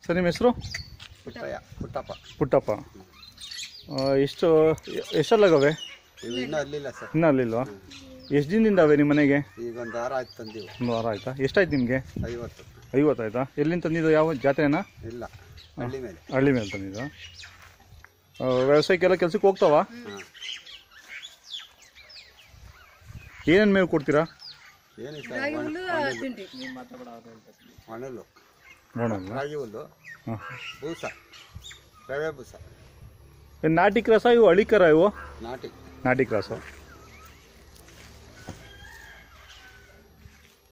sir ನಿಮ್ಮ ಹೆಸರು ಪುಟ್ಟಯ್ಯ ಪುಟ್ಟಪ್ಪ ಪುಟ್ಟಪ್ಪ ಆ, ಎಷ್ಟು ಎಷ್ಟಲ್ಲಾಗವೆ ಇವು ಇನ್ನೂ ಅಲ್ಲಿಲ್ಲ ಸರ್ ಇನ್ನೂ ಅಲ್ಲಿಲ್ವಾ ಎಷ್ಟು ದಿನದಿಂದ ಅವೆ ನಿಮ್ಮ ಮನೆಗೆ ಈಗ ಒಂದು ವಾರ ಆಯ್ತು ತಂದೀವು ಒಂದು ವಾರ ಆಯ್ತಾ ಎಷ್ಟಾಯ್ತು ನಿಮಗೆ ಐವತ್ತು ಐವತ್ತು ಆಯ್ತಾ ಎಲ್ಲಿಂದ ತಂದಿದ್ದು ಯಾವ ಜಾತ್ರೆನಾ ಇಲ್ಲ ಹಳ್ಳಿ ಮೇಲೆ ಹಳ್ಳಿ ಮೇಲೆ ತಂದಿದ್ದು ಆ, ವ್ಯವಸಾಯಕ್ಕೆಲ್ಲ ಕೆಲ್ಸಕ್ಕೆ ಹೋಗ್ತಾವ ಹಾಂ ಏನೇನು ಮೇವು ಕೊಡ್ತೀರಾ ಏನು ಸರ್ ಮಣಲು ನೋಡೋಣ ರಾಗಿ ಹುಲ್ಲು ಹಾಂ ಬೂಸ ರವೆ ಬೂಸ ನಾಟಿ ಕ್ರಾಸ ಇವು ಹಳಿ ಕರ ಇವು ನಾಟಿ ನಾಟಿ ಕ್ರಾಸು